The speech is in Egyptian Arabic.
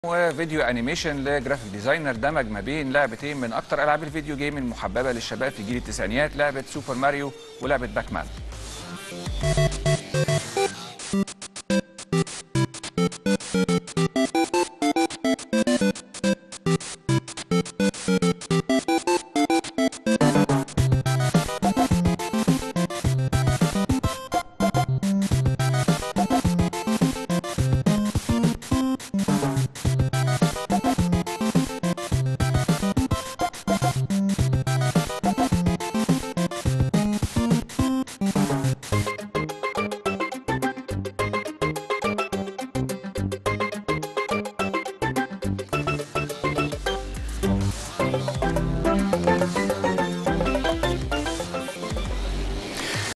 وفيديو انيميشن لجرافيك ديزاينر دمج ما بين لعبتين من اكتر العاب الفيديو جيم المحببه للشباب في جيل التسعينيات لعبه سوبر ماريو ولعبه باك مان